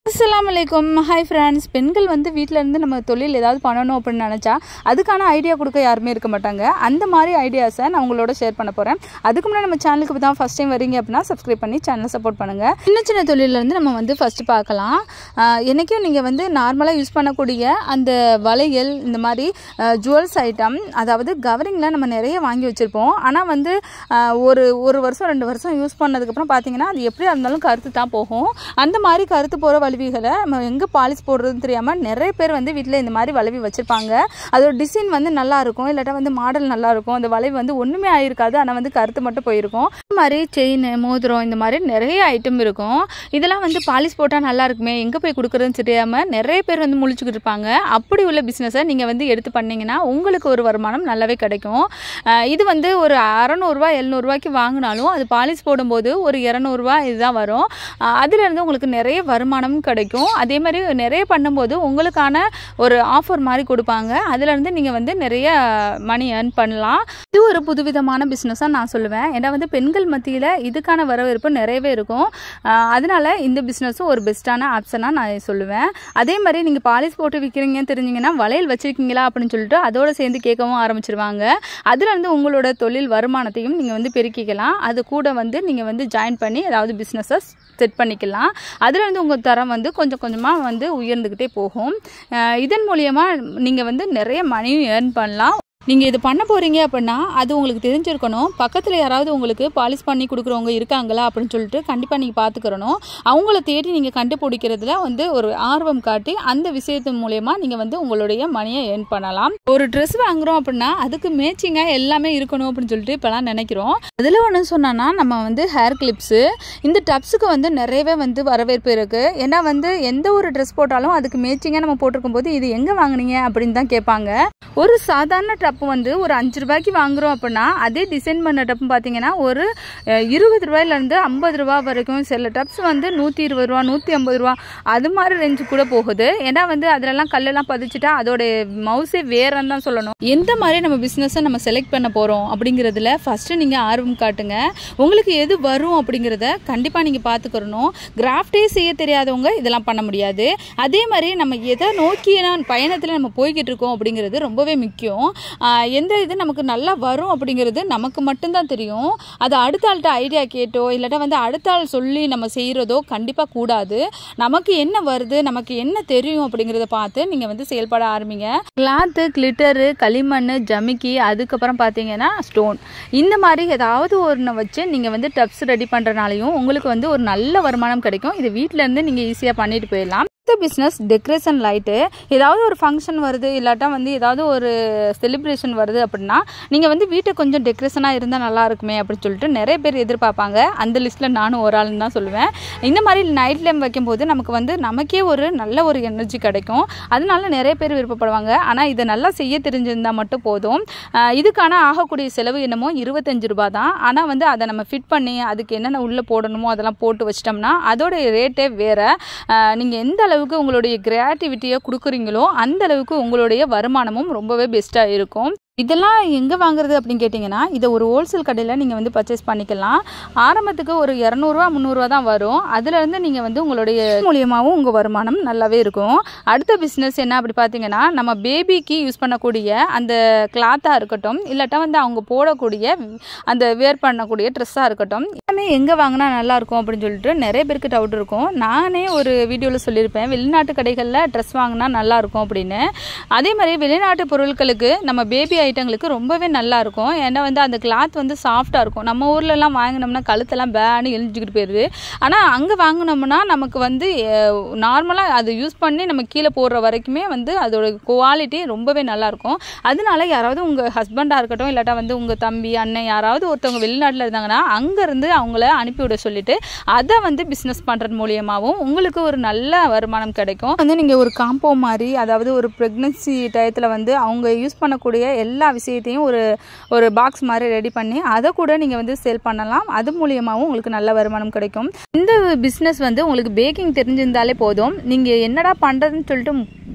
அஸ்ஸலாமு அலைக்கும் hi friends பெண்கள் வந்து வீட்டில் இருந்து நம்ம தொழில் ஏதாவது பண்ணணும் அப்படின்னு நினச்சா அதுக்கான ஐடியா கொடுக்க யாருமே இருக்க மாட்டாங்க அந்த மாதிரி ஐடியாஸை நான் உங்களோட ஷேர் பண்ண போகிறேன் அதுக்கு முன்னாடி நம்ம சேனலுக்கு இப்போ தான் ஃபஸ்ட் டைம் வரீங்க அப்படின்னா சப்ஸ்கிரைப் பண்ணி சேனலை சப்போர்ட் பண்ணுங்கள் சின்ன சின்ன தொழிலேருந்து நம்ம வந்து ஃபஸ்ட்டு பார்க்கலாம் ஆஹ் என்னைக்கும் நீங்கள் வந்து நார்மலாக யூஸ் பண்ணக்கூடிய அந்த வளையல் இந்த மாதிரி ஜுவல்ஸ் ஐட்டம் அதாவது கவரிங்கில் நம்ம நிறைய வாங்கி வச்சுருப்போம் ஆனால் வந்து ஆஹ் ஒரு ஒரு வருஷம் ரெண்டு வருஷம் யூஸ் பண்ணதுக்கப்புறம் பார்த்தீங்கன்னா அது எப்படியா இருந்தாலும் கருத்து தான் போகும் அந்த மாதிரி கருத்து போகிற வலுவிகளை நம்ம எங்கே பாலிஷ் போடுறதுன்னு தெரியாமல் நிறைய பேர் வந்து வீட்டில் இந்த மாதிரி வளைவி வச்சுருப்பாங்க அதோட டிசைன் வந்து நல்லா இருக்கும் இல்லாட்டா வந்து மாடல் நல்லா இருக்கும் அந்த வளைவு வந்து ஒன்றுமே ஆயிருக்காது ஆனால் வந்து கருத்து மட்டும் போயிருக்கும் இந்த மாதிரி செயின் மோதிரம் இந்த மாதிரி நிறைய ஐட்டம் இருக்கும் இதெல்லாம் வந்து பாலிஷ் போட்டால் நல்லா இருக்குமே எங்கே போய் கொடுக்குறதுன்னு தெரியாமல் நிறைய பேர் வந்து முழிச்சுக்கிட்டு இருப்பாங்க அப்படி உள்ள பிஸ்னஸை நீங்கள் வந்து எடுத்து பண்ணீங்கன்னா உங்களுக்கு ஒரு வருமானம் நல்லாவே கிடைக்கும் அஹ் இது வந்து ஒரு அறநூறுவா எழுநூறுவாய்க்கு வாங்கினாலும் அது பாலிஷ் போடும்போது ஒரு இரநூறுவா இதுதான் வரும் அஹ் அதுலேருந்து உங்களுக்கு நிறைய வருமானமும் கிடைக்கும் அதே மாதிரி நிறைய பண்ணும்போது உங்களுக்கான ஒரு ஆஃபர் மாதிரி கொடுப்பாங்க அதுலேருந்து நீங்கள் வந்து நிறைய மணி earn பண்ணலாம் இது ஒரு புதுவிதமான பிஸ்னஸாக நான் சொல்லுவேன் ஏன்னா வந்து பெண்கள் மத்தியில் இதுக்கான வரவேற்பு நிறையவே இருக்கும் அஹ் அதனால இந்த பிஸ்னஸும் ஒரு பெஸ்ட்டான ஆப்ஷனாக நான் சொல்லுவேன் அதே மாதிரி நீங்கள் பாலிஷ் போட்டு விற்கிறீங்கன்னு தெரிஞ்சிங்கன்னா வளையல் வச்சுருக்கீங்களா அப்படின்னு சொல்லிட்டு அதோட சேர்ந்து கேட்கவும் ஆரம்பிச்சிருவாங்க அதில் இருந்து உங்களோட தொழில் வருமானத்தையும் நீங்கள் வந்து பெருக்கிக்கலாம் அது கூட வந்து நீங்கள் வந்து ஜாயின் பண்ணி ஏதாவது பிஸ்னஸை செட் பண்ணிக்கலாம் அதில் வந்து உங்கள் தரம் வந்து கொஞ்சம் கொஞ்சமாக வந்து உயர்ந்துக்கிட்டே போகும் அஹ் இதன் மூலியமாக நீங்கள் வந்து நிறைய மணியும் ஏர்ன் பண்ணலாம் நீங்கள் இது பண்ண போகிறீங்க அப்படின்னா அது உங்களுக்கு தெரிஞ்சிருக்கணும் பக்கத்தில் யாராவது உங்களுக்கு பாலிஷ் பண்ணி கொடுக்குறவங்க இருக்காங்களா அப்படின்னு சொல்லிட்டு கண்டிப்பாக நீங்கள் பார்த்துக்கிறணும் அவங்கள தேடி நீங்கள் கண்டுபிடிக்கிறதுல வந்து ஒரு ஆர்வம் காட்டி அந்த விஷயத்து மூலயமா நீங்கள் வந்து உங்களுடைய மணியை ஏர்ன் பண்ணலாம் ஒரு ட்ரெஸ் வாங்குறோம் அப்படின்னா அதுக்கு மேட்சிங்காக எல்லாமே இருக்கணும் அப்படின்னு சொல்லிட்டு இப்போலாம் நினைக்கிறோம் அதில் ஒன்று சொன்னோன்னா நம்ம வந்து ஹேர் கிளிப்ஸு இந்த டப்ஸுக்கு வந்து நிறையவே வந்து வரவேற்பு இருக்குது ஏன்னா வந்து எந்த ஒரு ட்ரெஸ் போட்டாலும் அதுக்கு மேட்சிங்காக நம்ம போட்டிருக்கும் போது இது எங்கே வாங்குனீங்க அப்படின்னு தான் கேட்பாங்க ஒரு சாதாரண டப்பு வந்து ஒரு அஞ்சு ரூபாய்க்கு வாங்குறோம் அப்படின்னா அதே டிசைன் பண்ண டப்பு பார்த்தீங்கன்னா ஒரு அஹ், இருபது ரூபாயிலேருந்து ஐம்பது ரூபா வரைக்கும் சில டப்ஸ் வந்து நூற்றி இருபது ரூபா நூற்றி ஐம்பது ரூபா அது மாதிரி ரேஞ்சு கூட போகுது ஏன்னா வந்து அதிலெல்லாம் கல்லெல்லாம் பதிச்சுட்டா அதோட மவுஸே வேறன்னு தான் சொல்லணும் எந்த மாதிரி நம்ம பிஸ்னஸை நம்ம செலக்ட் பண்ண போகிறோம் அப்படிங்கிறதுல ஃபஸ்ட்டு நீங்கள் ஆர்வம் காட்டுங்க உங்களுக்கு எது வரும் அப்படிங்கிறத கண்டிப்பாக நீங்கள் பார்த்துக்கிறணும் கிராஃப்டே செய்ய தெரியாதவங்க இதெல்லாம் பண்ண முடியாது அதே மாதிரி நம்ம எதை நோக்கிய பயணத்தில் நம்ம போய்கிட்டு இருக்கோம் அப்படிங்கிறது ரொம்பவே முக்கியம் ஆஹ் எந்த இது நமக்கு நல்லா வரும் அப்படிங்கிறது நமக்கு மட்டும்தான் தெரியும் அது அடுத்த ஆள்கிட்ட ஐடியா கேட்டோ இல்லாட்டா வந்து அடுத்த ஆள் சொல்லி நம்ம செய்கிறதோ கண்டிப்பாக கூடாது நமக்கு என்ன வருது நமக்கு என்ன தெரியும் அப்படிங்கிறத பார்த்து நீங்கள் வந்து செயல்பட ஆரம்பிங்க கிளாத்து கிளிட்டரு களிமண் ஜமிக்கி அதுக்கப்புறம் பார்த்தீங்கன்னா ஸ்டோன் இந்த மாதிரி ஏதாவது ஒன்று வச்சு நீங்கள் வந்து டப்ஸ் ரெடி பண்ணுறனாலையும் உங்களுக்கு வந்து ஒரு நல்ல வருமானம் கிடைக்கும் இது வீட்டில் இருந்து நீங்கள் ஈஸியாக பண்ணிட்டு போயிடலாம் அடுத்த பிஸ்னஸ் டெக்கரேஷன் லைட்டு ஏதாவது ஒரு ஃபங்க்ஷன் வருது இல்லாட்டா வந்து ஏதாவது ஒரு செலிப்ரேஷன் வருது அப்படின்னா நீங்கள் வந்து வீட்டை கொஞ்சம் டெக்கரேஷனாக இருந்தால் நல்லா இருக்குமே அப்படின்னு சொல்லிட்டு நிறைய பேர் எதிர்பார்ப்பாங்க அந்த லிஸ்ட்டில் நானும் ஒரு ஆளுன்னு தான் சொல்லுவேன் இந்த மாதிரி நைட் லேம் வைக்கும்போது நமக்கு வந்து நமக்கே ஒரு நல்ல ஒரு எனர்ஜி கிடைக்கும் அதனால நிறைய பேர் விருப்பப்படுவாங்க ஆனால் இதை நல்லா செய்ய தெரிஞ்சிருந்தால் மட்டும் போதும் ஆஹ் இதுக்கான ஆகக்கூடிய செலவு என்னமோ இருபத்தஞ்சு ரூபா தான் ஆனால் வந்து அதை நம்ம ஃபிட் பண்ணி அதுக்கு என்னென்ன உள்ளே போடணுமோ அதெல்லாம் போட்டு வச்சிட்டோம்னா அதோட ரேட்டே வேறு நீங்கள் எந்த அளவுக்கு உங்களுடைய கிரியேட்டிவிட்டியை கொடுக்குறீங்களோ அந்த அளவுக்கு உங்களுடைய வருமானமும் ரொம்பவே பெஸ்ட்டாக இருக்கும் இதெல்லாம் எங்கே வாங்குறது அப்படின்னு கேட்டிங்கன்னா இதை ஒரு ஹோல்சேல் கடையில் நீங்கள் வந்து பர்ச்சேஸ் பண்ணிக்கலாம் ஆரம்பத்துக்கு ஒரு இரநூறுவா முந்நூறுரூவா தான் வரும் அதுலேருந்து நீங்கள் வந்து உங்களுடைய மூலியமாகவும் உங்கள் வருமானம் நல்லாவே இருக்கும் அடுத்த பிஸ்னஸ் என்ன அப்படி பார்த்தீங்கன்னா நம்ம பேபிக்கு யூஸ் பண்ணக்கூடிய அந்த கிளாத்தாக இருக்கட்டும் இல்லாட்டா வந்து அவங்க போடக்கூடிய அந்த வேர் பண்ணக்கூடிய ட்ரெஸ்ஸாக இருக்கட்டும் எல்லாமே எங்கே வாங்கினா நல்லா இருக்கும் அப்படின்னு சொல்லிட்டு நிறைய பேருக்கு டவுட் இருக்கும் நானே ஒரு வீடியோவில் சொல்லியிருப்பேன் வெளிநாட்டு கடைகளில் ட்ரெஸ் வாங்கினா நல்லா இருக்கும் அப்படின்னு அதே மாதிரி வெளிநாட்டு பொருட்களுக்கு நம்ம பேபி ஐட்டங்களுக்கு ரொம்பவே நல்லா இருக்கும் ஏன்னா வந்து அந்த கிளாத் வந்து சாஃப்டாக இருக்கும் நம்ம ஊர்லலாம் வாங்கினோம்னா கழுத்தெல்லாம் பேனு எழிஞ்சிக்கிட்டு போயிடுது ஆனால் அங்கே வாங்கினோம்னா நமக்கு வந்து நார்மலாக அதை யூஸ் பண்ணி நம்ம கீழே போடுற வரைக்குமே வந்து அதோட குவாலிட்டி ரொம்பவே நல்லாயிருக்கும் அதனால யாராவது உங்கள் ஹஸ்பண்டாக இருக்கட்டும் இல்லாட்டா வந்து உங்கள் தம்பி அண்ணன் யாராவது ஒருத்தவங்க வெளிநாட்டில் இருந்தாங்கன்னா அங்கேருந்து அவங்கள அனுப்பிவிட சொல்லிட்டு அதை வந்து பிஸ்னஸ் பண்ணுறது மூலியமாகவும் உங்களுக்கு ஒரு நல்ல வருமானம் கிடைக்கும் வந்து நீங்கள் ஒரு காம்போ மாதிரி அதாவது ஒரு ப்ரெக்னன்சி டயத்தில் வந்து அவங்க யூஸ் பண்ணக்கூடிய எல்லா விஷயத்தையும் ஒரு ஒரு பாக்ஸ் மாதிரி ரெடி பண்ணி அதை கூட நீங்கள் வந்து சேல் பண்ணலாம் அது மூலியமாகவும் உங்களுக்கு நல்ல வருமானம் கிடைக்கும் இந்த பிஸ்னஸ் வந்து உங்களுக்கு பேக்கிங் தெரிஞ்சிருந்தாலே போதும் நீங்கள் என்னடா பண்ணுறதுன்னு சொல்லிட்டு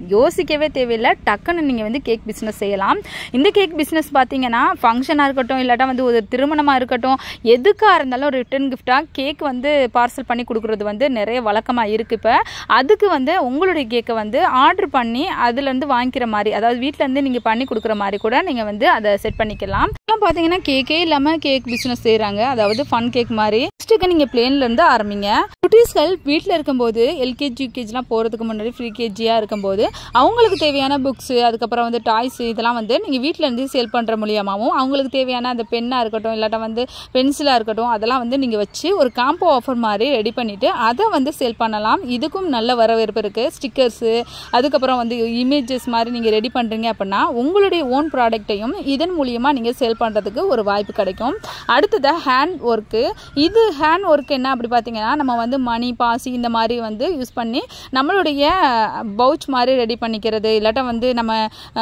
யோசிக்கவே தேவையில்லை டக்குன்னு நீங்கள் வந்து கேக் பிஸ்னஸ் செய்யலாம் இந்த கேக் பிஸ்னஸ் பார்த்தீங்கன்னா ஃபங்க்ஷனாக இருக்கட்டும் இல்லாட்டா வந்து ஒரு திருமணமாக இருக்கட்டும் எதுக்காக இருந்தாலும் ரிட்டர்ன் கிஃப்டாக கேக் வந்து பார்சல் பண்ணி கொடுக்குறது வந்து நிறைய வழக்கமாக இருக்குது இப்போ அதுக்கு வந்து உங்களுடைய கேக்கை வந்து ஆர்டர் பண்ணி அதுலேருந்து வாங்கிக்கிற மாதிரி அதாவது வீட்டிலேருந்து நீங்கள் பண்ணி கொடுக்குற மாதிரி கூட நீங்கள் வந்து அதை செட் பண்ணிக்கலாம் இப்போலாம் பார்த்தீங்கன்னா கேக்கே இல்லாமல் கேக் பிஸ்னஸ் செய்கிறாங்க அதாவது ஃபன் கேக் மாதிரி ஃபஸ்ட்டுக்கு நீங்கள் பிளேன்லேருந்து ஆரம்பிங்க குட்டீஸ்கள் வீட்டில் இருக்கும்போது எல்கேஜி யூகேஜிலாம் போகிறதுக்கு முன்னாடி ஃப்ரீ கேஜியாக இருக்கும்போது அவங்களுக்கு தேவையான புக்ஸு அதுக்கப்புறம் வந்து டாய்ஸ் இதெல்லாம் வந்து நீங்கள் வீட்டிலேருந்து சேல் பண்ணுற மூலியமாகவும் அவங்களுக்கு தேவையான அந்த பென்னாக இருக்கட்டும் இல்லாட்டா வந்து பென்சிலாக இருக்கட்டும் அதெல்லாம் வந்து நீங்கள் வச்சு ஒரு காம்போ ஆஃபர் மாதிரி ரெடி பண்ணிவிட்டு அதை வந்து சேல் பண்ணலாம் இதுக்கும் நல்ல வரவேற்பு இருக்குது ஸ்டிக்கர்ஸு அதுக்கப்புறம் வந்து இமேஜஸ் மாதிரி நீங்கள் ரெடி பண்ணுறீங்க அப்படின்னா உங்களுடைய ஓன் ப்ராடக்ட்டையும் இதன் மூலியமாக நீங்கள் சேல் பண்ணுறதுக்கு ஒரு வாய்ப்பு கிடைக்கும் அடுத்தது ஹேண்ட் ஒர்க்கு இது ஹேண்ட் ஒர்க் என்ன அப்படி பார்த்தீங்கன்னா நம்ம வந்து மணி பாசி இந்த மாதிரி வந்து யூஸ் பண்ணி நம்மளுடைய பவுச் மாதிரி ரெடி பண்ணிக்கிறது இல்லாட்டா வந்து நம்ம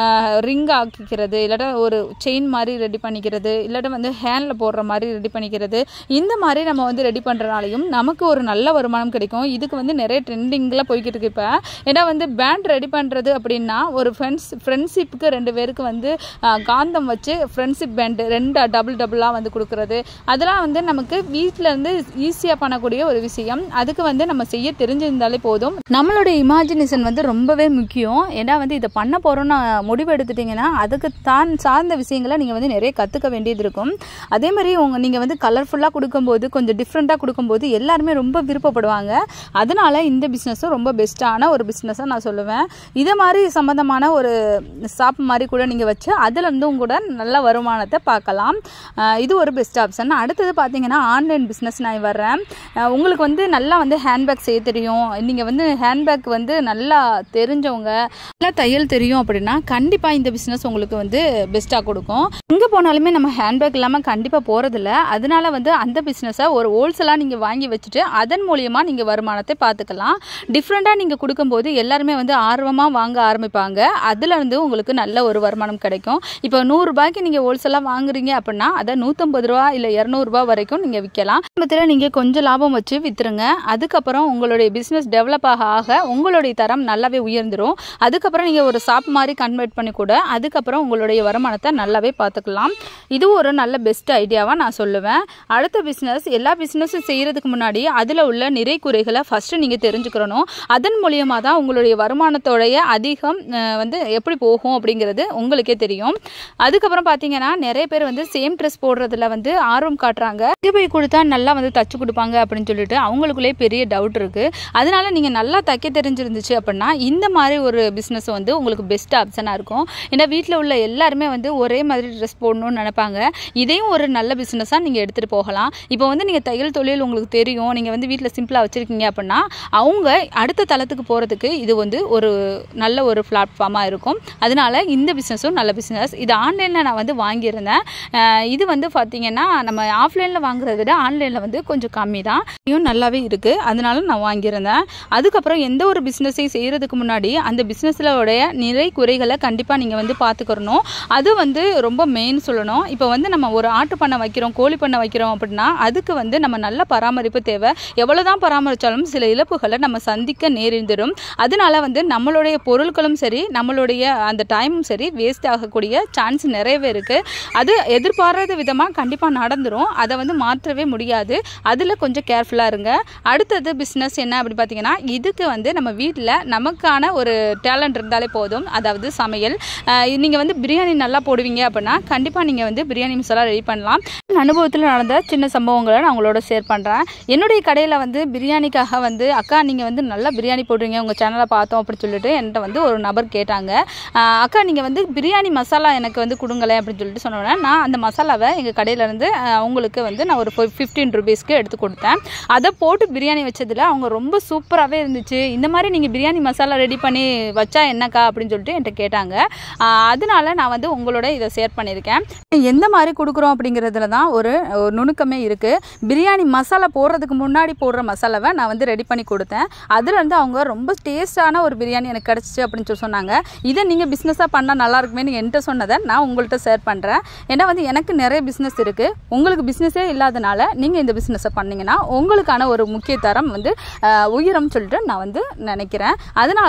ரிங் ஆக்கிக்கிறது இல்லாட்டா ஒரு செயின் மாதிரி ரெடி பண்ணிக்கிறது இல்லாட்டா வந்து ஹேண்டில் போடுற மாதிரி ரெடி பண்ணிக்கிறது இந்த மாதிரி நம்ம வந்து ரெடி பண்ணுறனாலையும் நமக்கு ஒரு நல்ல வருமானம் கிடைக்கும் இதுக்கு வந்து நிறைய ட்ரெண்டிங்கில் போய்கிட்டு இருக்கு இப்போ ஏன்னா வந்து பேண்ட் ரெடி பண்ணுறது அப்படின்னா ஒரு ஃப்ரெண்ட்ஸ் ஃப்ரெண்ட்ஷிப்புக்கு ரெண்டு பேருக்கு வந்து ஆஹ், காந்தம் வச்சு ஃப்ரெண்ட்ஷிப் பேண்டு ரெண்டு டபுள் டபுளாக வந்து கொடுக்குறது அதெல்லாம் வந்து நமக்கு வீட்டில் இருந்து ஈஸியாக பண்ணக்கூடிய ஒரு விஷயம் அதுக்கு வந்து நம்ம செய்ய தெரிஞ்சிருந்தாலே போதும் நம்மளுடைய இமேஜினேஷன் வந்து ரொம்பவே முக்கியம் ஏன்னா வந்து இதை பண்ண போகிறோம்னு முடிவு எடுத்துட்டிங்கன்னா அதுக்கு தான் சார்ந்த விஷயங்களை நீங்கள் வந்து நிறைய கற்றுக்க வேண்டியது இருக்கும் அதே மாதிரி உங்கள் நீங்கள் வந்து கலர்ஃபுல்லாக கொடுக்கும்போது கொஞ்சம் டிஃப்ரெண்ட்டாக கொடுக்கும்போது எல்லாருமே ரொம்ப விருப்பப்படுவாங்க அதனால இந்த பிஸ்னஸும் ரொம்ப பெஸ்ட்டான ஒரு பிஸ்னஸாக நான் சொல்லுவேன் இதை மாதிரி சம்மந்தமான ஒரு ஷாப் மாதிரி கூட நீங்கள் வச்சு அதுலேருந்தும் கூட நல்ல வருமானத்தை பார்க்கலாம் அஹ் இது ஒரு பெஸ்ட் ஆப்ஷன் அடுத்தது பார்த்தீங்கன்னா ஆன்லைன் பிஸ்னஸ் நான் வர்றேன் அஹ் உங்களுக்கு வந்து நல்லா வந்து ஹேண்ட்பேக் செய்ய தெரியும் நீங்கள் வந்து ஹேண்ட்பேக் வந்து நல்லா தெரிஞ்சவங்க நல்லா தையல் தெரியும் அப்படின்னா கண்டிப்பாக இந்த பிஸ்னஸ் உங்களுக்கு வந்து பெஸ்ட்டாக கொடுக்கும் எங்கே போனாலுமே நம்ம ஹேண்ட்பேக் இல்லாமல் கண்டிப்பாக போகிறதில்ல அதனால வந்து அந்த பிஸ்னஸை ஒரு ஹோல்சேலாக நீங்கள் வாங்கி வச்சுட்டு அதன் மூலியமாக நீங்கள் வருமானத்தை பார்த்துக்கலாம் டிஃப்ரெண்ட்டாக நீங்கள் கொடுக்கும்போது எல்லாருமே வந்து ஆர்வமாக வாங்க ஆரம்பிப்பாங்க அதுலேருந்து உங்களுக்கு நல்ல ஒரு வருமானம் கிடைக்கும் இப்போ நூறுரூபாய்க்கு நீங்கள் ஹோல்சேலாக வாங்குறீங்க அப்படின்னா அதை நூற்றம்பது ரூபா இல்லை இரநூறுபா வரைக்கும் நீங்கள் விற்கலாம் ஆரம்பத்தில் நீங்கள் கொஞ்சம் லாபம் வச்சு விற்றுருங்க அதுக்கப்புறம் உங்களுடைய பிஸ்னஸ் டெவலப் ஆக ஆக உங்களுடைய தரம் நல்லாவே உயர்ந்துடும் அதுக்கப்புறம் நீங்கள் ஒரு ஷாப் மாதிரி கன்வெர்ட் பண்ணி கூட அதுக்கப்புறம் உங்களுடைய வருமானத்தை நல்லாவே பார்த்துக்கலாம் இது ஒரு நல்ல பெஸ்ட் ஐடியாவாக நான் சொல்லுவேன் அடுத்த பிஸ்னஸ் எல்லா பிஸ்னஸும் செய்கிறதுக்கு முன்னாடி அதில் உள்ள நிறை குறைகளை ஃபஸ்ட்டு நீங்கள் தெரிஞ்சுக்கிறணும் அதன் மூலியமாக தான் உங்களுடைய வருமானத்தோடைய அதிகம் அஹ், வந்து எப்படி போகும் அப்படிங்கிறது உங்களுக்கே தெரியும் அதுக்கப்புறம் பார்த்தீங்கன்னா நிறைய பேர் வந்து சேம் ட்ரெஸ் போடுறதுல வந்து ஆர்வம் காட்டுறாங்க இங்கே போய் கொடுத்தா நல்லா வந்து தச்சு கொடுப்பாங்க அப்படின்னு சொல்லிட்டு அவங்களுக்குள்ளே பெரிய டவுட் இருக்குது அதனால நீங்கள் நல்லா தைக்க தெரிஞ்சிருந்துச்சு அப்படின்னா இந்த மாதிரி ஒரு பிஸ்னஸ் வந்து உங்களுக்கு பெஸ்ட் ஆப்ஷனாக இருக்கும் ஏன்னா வீட்டில் உள்ள எல்லாருமே வந்து ஒரே மாதிரி ட்ரெஸ் போடணும்னு நினைப்பாங்க இதையும் ஒரு நல்ல பிஸ்னஸாக நீங்கள் எடுத்துகிட்டு போகலாம் இப்போ வந்து நீங்கள் தையல் தொழில் உங்களுக்கு தெரியும் நீங்கள் வந்து வீட்டில் சிம்பிளாக வச்சுருக்கீங்க அப்படின்னா அவங்க அடுத்த தளத்துக்கு போகிறதுக்கு இது வந்து ஒரு நல்ல ஒரு பிளாட்ஃபார்மாக இருக்கும் அதனால இந்த பிஸ்னஸும் நல்ல பிஸ்னஸ் இது ஆன்லைனில் நான் வந்து வாங்கியிருந்தேன் அஹ் இது வந்து பார்த்தீங்கன்னா நம்ம ஆஃப்லைனில் வாங்குறத விட ஆன்லைனில் வந்து கொஞ்சம் கம்மி தான் இதுவும் நல்லாவே இருக்குது அதனால நான் வாங்கியிருந்தேன் அதுக்கப்புறம் எந்த ஒரு பிஸ்னஸையும் செய்கிறதுக்கு முன்னாடி அந்த பிஸ்னஸில் உடைய நிறை குறைகளை கண்டிப்பாக நீங்கள் வந்து பார்த்துக்கிறணும் அது வந்து ரொம்ப மெயின் சொல்லணும் இப்போ வந்து நம்ம ஒரு ஆட்டு பண்ணை வைக்கிறோம் கோழி பண்ணை வைக்கிறோம் அப்படின்னா அதுக்கு வந்து நம்ம நல்ல பராமரிப்பு தேவை எவ்வளோ தான் பராமரித்தாலும் சில இழப்புகளை நம்ம சந்திக்க நேரிடும் அதனால வந்து நம்மளுடைய பொருட்களும் சரி நம்மளுடைய அந்த டைமும் சரி வேஸ்ட் ஆகக்கூடிய சான்ஸ் நிறையவே இருக்குது அது எதிர்பாராத விதமாக கண்டிப்பாக நடந்துரும் அதை வந்து மாற்றவே முடியாது அதில் கொஞ்சம் கேர்ஃபுல்லாக இருங்க அடுத்தது பிஸ்னஸ் என்ன அப்படி பார்த்தீங்கன்னா இதுக்கு வந்து நம்ம வீட்டில் நமக்கான ஒரு டேலண்ட் இருந்தாலே போதும் அதாவது சமையல் நீங்கள் வந்து பிரியாணி நல்லா போடுவீங்க அப்படின்னா கண்டிப்பாக நீங்கள் வந்து பிரியாணி மசாலா ரெடி பண்ணலாம் அனுபவத்தில் நடந்த சின்ன சம்பவங்களை நான் உங்களோட ஷேர் பண்ணுறேன் என்னுடைய கடையில் வந்து பிரியாணிக்காக வந்து அக்கா நீங்கள் வந்து நல்லா பிரியாணி போடுறீங்க உங்கள் சேனலை பார்த்தோம் அப்படின்னு சொல்லிட்டு என்கிட்ட வந்து ஒரு நபர் கேட்டாங்க ஆஹ் அக்கா நீங்கள் வந்து பிரியாணி மசாலா எனக்கு வந்து கொடுங்களேன் அப்படின்னு சொல்லிட்டு சொன்னோன்னே நான் அந்த மசாலாவை எங்கள் கடையிலேருந்து அவங்களுக்கு வந்து நான் ஒரு ஃபிஃப்டீன் ருபீஸ்க்கு எடுத்து கொடுத்தேன் அதை போட்டு பிரியாணி வச்சதில் அவங்க ரொம்ப சூப்பராகவே இருந்துச்சு இந்த மாதிரி நீங்கள் பிரியாணி மசாலா ரெடி பண்ணி வச்சா என்னக்கா அப்படின்னு சொல்லிட்டு என்கிட்ட கேட்டாங்க ஆஹ் அதனால நான் வந்து உங்களோட இதை ஷேர் பண்ணியிருக்கேன் எந்த மாதிரி கொடுக்குறோம் அப்படிங்கிறதுல தான் ஒரு ஒரு நுணுக்கமே இருக்குது பிரியாணி மசாலா போடுறதுக்கு முன்னாடி போடுற மசாலாவை நான் வந்து ரெடி பண்ணி கொடுத்தேன் அதுலேருந்து அவங்க ரொம்ப டேஸ்டான ஒரு பிரியாணி எனக்கு கிடச்சிச்சு அப்படின்னு சொல்லி சொன்னாங்க இதை நீங்கள் பிஸ்னஸாக பண்ணால் நல்லா இருக்குமே நீங்கள் என்கிட்ட சொன்னதை நான் உங்கள்கிட்ட ஷேர் பண்ணுறேன் ஏன்னா வந்து எனக்கு நிறைய பிஸ்னஸ் இருக்குது உங்களுக்கு பிஸ்னஸே இல்லாதனால நீங்கள் இந்த பிஸ்னஸை பண்ணீங்கன்னா உங்களுக்கான ஒரு முக்கிய தரம் வந்து ஆஹ், உயரும் சொல்லிட்டு நான் வந்து நினைக்கிறேன் அதனால தான் உங்கள்கிட்ட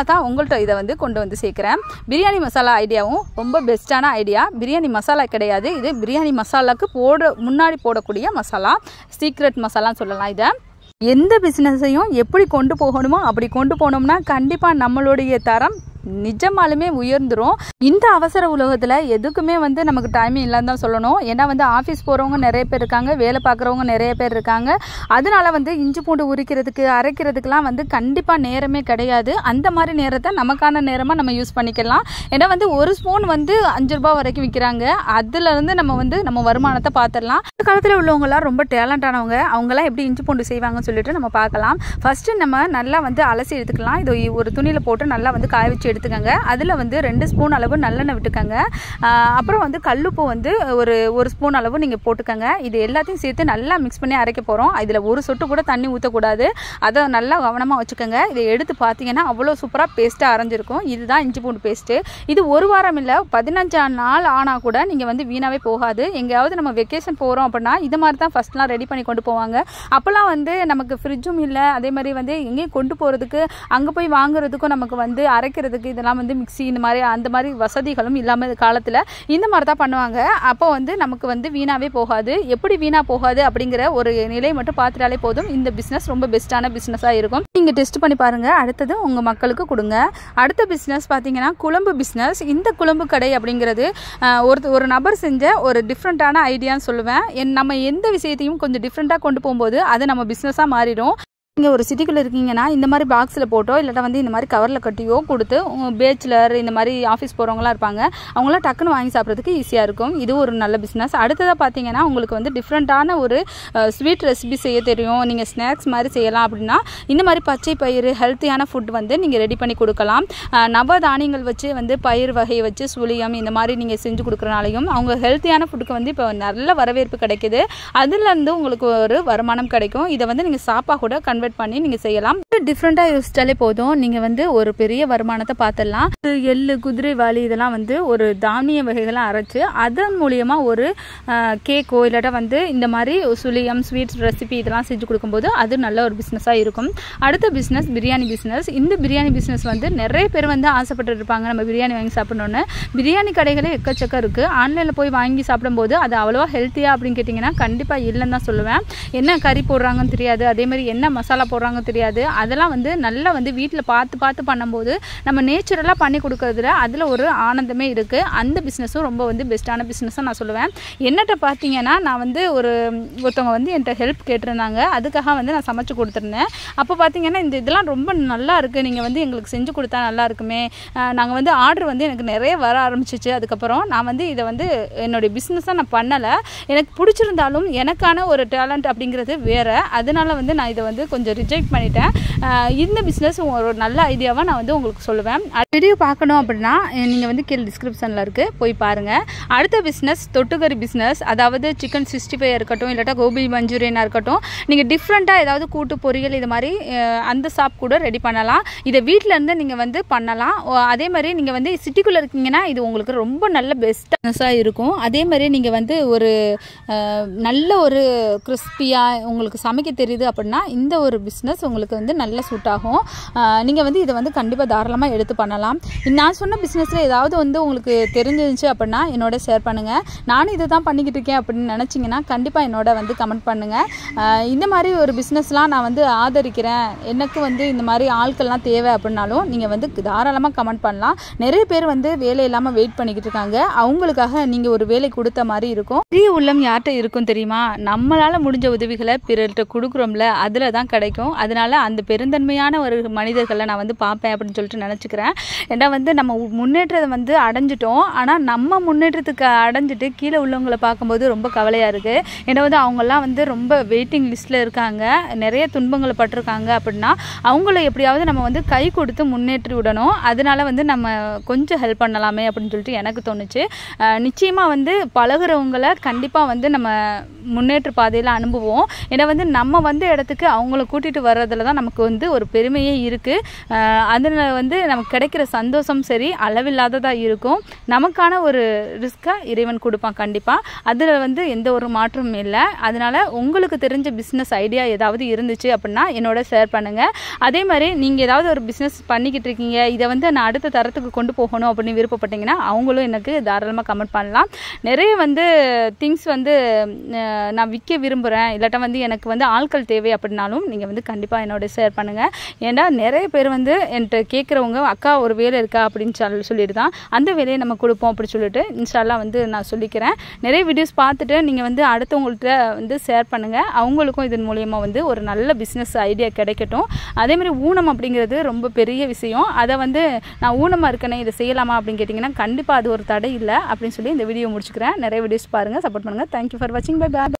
உங்கள்கிட்ட இதை வந்து கொண்டு வந்து சேர்க்குறேன் பிரியாணி மசாலா ஐடியாவும் ரொம்ப பெஸ்ட்டான ஐடியா பிரியாணி மசாலா கிடையாது இது பிரியாணி மசாலாக்கு போட முன்னாடி போடக்கூடிய மசாலா சீக்ரெட் மசாலான்னு சொல்லலாம் இதை எந்த பிஸ்னஸையும் எப்படி கொண்டு போகணுமோ அப்படி கொண்டு போனோம்னா கண்டிப்பாக நம்மளுடைய தரம் நிஜமாலுமே உயர்ந்துரும் இந்த அவசர உலகத்தில் எதுக்குமே வந்து நமக்கு டைமிங் இல்லைன்னு தான் சொல்லணும் ஏன்னா வந்து ஆஃபீஸ் போகிறவங்க நிறைய பேர் இருக்காங்க வேலை பார்க்குறவங்க நிறைய பேர் இருக்காங்க அதனால வந்து இஞ்சி பூண்டு உரிக்கிறதுக்கு அரைக்கிறதுக்கெலாம் வந்து கண்டிப்பாக நேரமே கிடையாது அந்த மாதிரி நேரத்தை நமக்கான நேரமாக நம்ம யூஸ் பண்ணிக்கலாம் ஏன்னா வந்து ஒரு ஸ்பூன் வந்து அஞ்சு ரூபாய் வரைக்கும் விற்கிறாங்க அதுலேருந்து நம்ம வந்து நம்ம வருமானத்தை பார்த்துடலாம் இந்த காலத்தில் உள்ளவங்களாம் ரொம்ப டேலண்டானவங்க அவங்களாம் எப்படி இஞ்சி பூண்டு செய்வாங்கன்னு சொல்லிட்டு நம்ம பார்க்கலாம் ஃபஸ்ட்டு நம்ம நல்லா வந்து அலசி எடுத்துக்கலாம் இது ஒரு துணியில் போட்டு நல்லா வந்து காய வச்சு எடுத்துக்கோங்க அதில் வந்து ரெண்டு ஸ்பூன் அளவு நல்லெண்ணெய் விட்டுக்கோங்க ஆஹ் அப்புறம் வந்து கல்லுப்பு வந்து ஒரு ஒரு ஸ்பூன் அளவு நீங்கள் போட்டுக்கோங்க இது எல்லாத்தையும் சேர்த்து நல்லா மிக்ஸ் பண்ணி அரைக்க போகிறோம் இதில் ஒரு சொட்டு கூட தண்ணி ஊற்றக்கூடாது அதை நல்லா கவனமாக வச்சுக்கோங்க இதை எடுத்து பார்த்தீங்கன்னா அவ்வளோ சூப்பராக பேஸ்ட்டாக அரைஞ்சிருக்கும் இதுதான் இஞ்சி பூண்டு பேஸ்ட்டு இது ஒரு வாரம் இல்லை பதினஞ்சாம் நாள் ஆனால் கூட நீங்கள் வந்து வீணாவே போகாது எங்கேயாவது நம்ம வெக்கேஷன் போகிறோம் அப்படின்னா இது மாதிரி தான் ஃபஸ்ட்லாம் ரெடி பண்ணி கொண்டு போவாங்க அப்போல்லாம் வந்து நமக்கு ஃப்ரிட்ஜும் இல்லை அதே மாதிரி வந்து எங்கேயும் கொண்டு போகிறதுக்கு அங்கே போய் வாங்குறதுக்கும் நமக்கு வந்து அரைக்கிறதுக்கு இதெல்லாம் வந்து மிக்ஸி இந்த மாதிரி அந்த மாதிரி வசதிகளும் இல்லாமல் காலத்தில் இந்த மாதிரி தான் பண்ணுவாங்க அப்போ வந்து நமக்கு வந்து வீணாவே போகாது எப்படி வீணாக போகாது அப்படிங்கிற ஒரு நிலை மட்டும் பார்த்துட்டாலே போதும் இந்த பிஸ்னஸ் ரொம்ப பெஸ்ட்டான பிஸ்னஸாக இருக்கும் நீங்கள் டெஸ்ட் பண்ணி பாருங்கள் அடுத்தது உங்கள் மக்களுக்கு கொடுங்க அடுத்த பிஸ்னஸ் பார்த்தீங்கன்னா குழம்பு பிஸ்னஸ் இந்த குழம்பு கடை அப்படிங்கிறது ஆஹ், ஒரு ஒரு நபர் செஞ்ச ஒரு டிஃப்ரெண்ட்டான ஐடியான்னு சொல்லுவேன் என் நம்ம எந்த விஷயத்தையும் கொஞ்சம் டிஃப்ரெண்ட்டாக கொண்டு போகும்போது அது நம்ம பிஸ்னஸாக மாறிடும் நீங்கள் ஒரு சிட்டிக்குள்ளே இருக்கீங்கன்னா இந்த மாதிரி பாக்ஸில் போட்டோ இல்லாட்டா வந்து இந்த மாதிரி கவரில் கட்டியோ கொடுத்து உங்கள் பேச்சுலர் இந்த மாதிரி ஆஃபீஸ் போகிறவங்களாம் இருப்பாங்க அவங்களாம் டக்குன்னு வாங்கி சாப்பிட்றதுக்கு ஈஸியாக இருக்கும் இது ஒரு நல்ல பிஸ்னஸ் அடுத்ததாக பார்த்தீங்கன்னா உங்களுக்கு வந்து டிஃப்ரெண்ட்டான ஒரு ஸ்வீட் ரெசிபி செய்ய தெரியும் நீங்கள் ஸ்நாக்ஸ் மாதிரி செய்யலாம் அப்படின்னா இந்த மாதிரி பச்சை பயிறு ஹெல்த்தியான ஃபுட் வந்து நீங்கள் ரெடி பண்ணி கொடுக்கலாம் அஹ், நவ தானியங்கள் வச்சு வந்து பயிர் வகையை வச்சு சுழியம் இந்த மாதிரி நீங்கள் செஞ்சு கொடுக்குறனாலையும் அவங்க ஹெல்த்தியான ஃபுட்டுக்கு வந்து இப்போ நல்ல வரவேற்பு கிடைக்குது அதுலேருந்து உங்களுக்கு ஒரு வருமானம் கிடைக்கும் இதை வந்து நீங்கள் சாப்பாக கூட கன்வெர்ட் பண்ணி நீங்கள் செய்யலாம் டிஃப்ரெண்ட்டாக யோசிச்சாலே போதும் நீங்கள் வந்து ஒரு பெரிய வருமானத்தை பார்த்துடலாம் இது எள்ளு குதிரைவாளி இதெல்லாம் வந்து ஒரு தானிய வகைகளை அரைச்சு அதன் மூலியமா ஒரு கேக்கோ இல்லாட்டா வந்து இந்த மாதிரி சுழியம் ஸ்வீட்ஸ் ரெசிபி இதெல்லாம் செஞ்சு கொடுக்கும்போது அது நல்ல ஒரு பிஸ்னஸாக இருக்கும் அடுத்த பிஸ்னஸ் பிரியாணி பிஸ்னஸ் இந்த பிரியாணி பிஸ்னஸ் வந்து நிறைய பேர் வந்து ஆசைப்பட்டு இருப்பாங்க நம்ம பிரியாணி வாங்கி சாப்பிடணுன்னு பிரியாணி கடைகளே எக்கச்சக்கம் இருக்குது ஆன்லைனில் போய் வாங்கி சாப்பிடும்போது அது அவ்வளோவா ஹெல்த்தியாக அப்படின்னு கேட்டிங்கன்னா கண்டிப்பாக இல்லைன்னு தான் சொல்லுவேன் என்ன கறி போடுறாங்கன்னு தெரியாது அதே மாதிரி என்ன மசாலா போடுறாங்கன்னு தெரியாது அதெல்லாம் வந்து நல்லா வந்து வீட்டில் பார்த்து பார்த்து பண்ணும்போது நம்ம நேச்சுரலாக பண்ணி கொடுக்கறதுல அதில் ஒரு ஆனந்தமே இருக்குது அந்த பிஸ்னஸும் ரொம்ப வந்து பெஸ்ட்டான பிஸ்னஸாக நான் சொல்லுவேன் என்னட்ட பார்த்தீங்கன்னா நான் வந்து ஒரு ஒருத்தவங்க வந்து என்கிட்ட ஹெல்ப் கேட்டிருந்தாங்க அதுக்காக வந்து நான் சமைச்சு கொடுத்துருந்தேன் அப்போ பார்த்தீங்கன்னா இந்த இதெல்லாம் ரொம்ப நல்லா இருக்குது நீங்கள் வந்து எங்களுக்கு செஞ்சு கொடுத்தா நல்லா இருக்குமே நாங்கள் வந்து ஆர்டர் வந்து எனக்கு நிறைய வர ஆரம்பிச்சிச்சு அதுக்கப்புறம் நான் வந்து இதை வந்து என்னுடைய பிஸ்னஸாக நான் பண்ணலை எனக்கு பிடிச்சிருந்தாலும் எனக்கான ஒரு டேலண்ட் அப்படிங்கிறது வேறு அதனால வந்து நான் இதை வந்து கொஞ்சம் ரிஜெக்ட் பண்ணிட்டேன் அஹ் இந்த பிஸ்னஸ் ஒரு நல்ல ஐடியாவாக நான் வந்து உங்களுக்கு சொல்லுவேன் வீடியோ பார்க்கணும் அப்படின்னா நீங்கள் வந்து கீழே டிஸ்கிரிப்ஷனில் இருக்குது போய் பாருங்கள் அடுத்த பிஸ்னஸ் தொட்டுக்கறி பிஸ்னஸ் அதாவது சிக்கன் சிக்ஸ்டி ஃபைவ் இருக்கட்டும் இல்லாட்டா கோபி மஞ்சூரியனாக இருக்கட்டும் நீங்கள் டிஃப்ரெண்ட்டாக ஏதாவது கூட்டு பொரியல் இது மாதிரி அஹ், அந்த சாப் கூட ரெடி பண்ணலாம் இதை வீட்டில் இருந்து நீங்கள் வந்து பண்ணலாம் ஓ, அதே மாதிரி நீங்கள் வந்து சிட்டிக்குள்ளே இருக்கீங்கன்னா இது உங்களுக்கு ரொம்ப நல்ல பெஸ்ட்டாக இருக்கும் அதே மாதிரி நீங்கள் வந்து ஒரு அஹ், நல்ல ஒரு கிறிஸ்பியாக உங்களுக்கு சமைக்க தெரியுது அப்படின்னா இந்த ஒரு பிஸ்னஸ் உங்களுக்கு வந்து நல்ல சூட் ஆகும் நீங்கள் வந்து இதை வந்து கண்டிப்பாக தாராளமாக எடுத்து பண்ணலாம் நான் சொன்ன பிஸ்னஸில் ஏதாவது வந்து உங்களுக்கு தெரிஞ்சிருந்துச்சு அப்படின்னா என்னோட ஷேர் பண்ணுங்கள் நானும் இதை தான் பண்ணிக்கிட்டு இருக்கேன் அப்படின்னு நினச்சிங்கன்னா கண்டிப்பாக என்னோட வந்து கமெண்ட் பண்ணுங்கள் இந்த மாதிரி ஒரு பிஸ்னஸ்லாம் நான் வந்து ஆதரிக்கிறேன் எனக்கு வந்து இந்த மாதிரி ஆட்கள்லாம் தேவை அப்படின்னாலும் நீங்கள் வந்து தாராளமாக கமெண்ட் பண்ணலாம் நிறைய பேர் வந்து வேலை இல்லாமல் வெயிட் பண்ணிக்கிட்டு இருக்காங்க அவங்களுக்காக நீங்கள் ஒரு வேலை கொடுத்த மாதிரி இருக்கும் பெரிய உள்ளம் யார்கிட்ட இருக்கும் தெரியுமா நம்மளால் முடிஞ்ச உதவிகளை பிறர்கிட்ட கொடுக்குறோம்ல அதில் தான் கிடைக்கும் அதனால அந்த பெருந்தன்மையான ஒரு மனிதர்களை நான் வந்து பார்ப்பேன் அப்படின்னு சொல்லிட்டு நினச்சிக்கிறேன் ஏன்னா வந்து நம்ம உ- முன்னேற்றத்தை வந்து அடைஞ்சிட்டோம் ஆனால் நம்ம முன்னேற்றத்துக்கு அடைஞ்சிட்டு கீழே உள்ளவங்களை பார்க்கும்போது ரொம்ப கவலையாக இருக்குது ஏன்னா வந்து அவங்கெல்லாம் வந்து ரொம்ப வெயிட்டிங் லிஸ்ட்டில் இருக்காங்க நிறைய துன்பங்களை பட்டிருக்காங்க அப்படின்னா அவங்கள எப்படியாவது நம்ம வந்து கை கொடுத்து முன்னேற்றி விடணும் அதனால வந்து நம்ம கொஞ்சம் ஹெல்ப் பண்ணலாமே அப்படின்னு சொல்லிட்டு எனக்கு தோணுச்சு அஹ் நிச்சயமா வந்து பழகுறவங்கள கண்டிப்பாக வந்து நம்ம முன்னேற்ற பாதையில் அனுபவம் ஏன்னா வந்து நம்ம வந்த இடத்துக்கு அவங்கள கூட்டிகிட்டு வர்றதுல தான் நமக்கு வந்து ஒரு பெருமையே இருக்குது அதில் வந்து நமக்கு கிடைக்கிற சந்தோஷம் சரி அளவில்லாததாக இருக்கும் நமக்கான ஒரு ரிஸ்க்கை இறைவன் கொடுப்பான் கண்டிப்பாக அதில் வந்து எந்த ஒரு மாற்றமும் இல்லை அதனால் உங்களுக்கு தெரிஞ்ச பிஸ்னஸ் ஐடியா ஏதாவது இருந்துச்சு அப்படின்னா என்னோட ஷேர் பண்ணுங்கள் அதே மாதிரி நீங்கள் ஏதாவது ஒரு பிஸ்னஸ் பண்ணிக்கிட்டு இருக்கீங்க இதை வந்து நான் அடுத்த தரத்துக்கு கொண்டு போகணும் அப்படின்னு விருப்பப்பட்டீங்கன்னா அவங்களும் எனக்கு தாராளமாக கமெண்ட் பண்ணலாம் நிறைய வந்து திங்ஸ் வந்து அஹ், நான் விற்க விரும்புகிறேன் இல்லாட்டா வந்து எனக்கு வந்து ஆட்கள் தேவை அப்படின்னாலும் நீங்கள் வந்து கண்டிப்பாக என்னோட ஷேர் பண்ணுங்கள் ஏன்னா நிறைய பேர் வந்து என்கிட்ட கேட்குறவங்க அக்கா ஒரு வேலை இருக்கா அப்படின்னு சொல்லி சொல்லிட்டு தான் அந்த வேலையை நம்ம கொடுப்போம் அப்படி சொல்லிட்டு இன்ஷால்லாம் வந்து நான் சொல்லிக்கிறேன் நிறைய வீடியோஸ் பார்த்துட்டு நீங்கள் வந்து அடுத்தவங்கள்ட்ட வந்து ஷேர் பண்ணுங்கள் அவங்களுக்கும் இதன் மூலியமாக வந்து ஒரு நல்ல பிஸ்னஸ் ஐடியா கிடைக்கட்டும் அதே மாதிரி ஊனம் அப்படிங்கிறது ரொம்ப பெரிய விஷயம் அதை வந்து நான் ஊனமாக இருக்கேனே இதை செய்யலாமா அப்படின்னு கேட்டிங்கன்னா கண்டிப்பாக அது ஒரு தடை இல்லை அப்படின்னு சொல்லி இந்த வீடியோ முடிச்சுக்கிறேன் நிறைய வீடியோஸ் பாருங்கள் சப்போர்ட் பண்ணுங்கள் தேங்க்யூ ஃபார் வாட்சிங் பை பை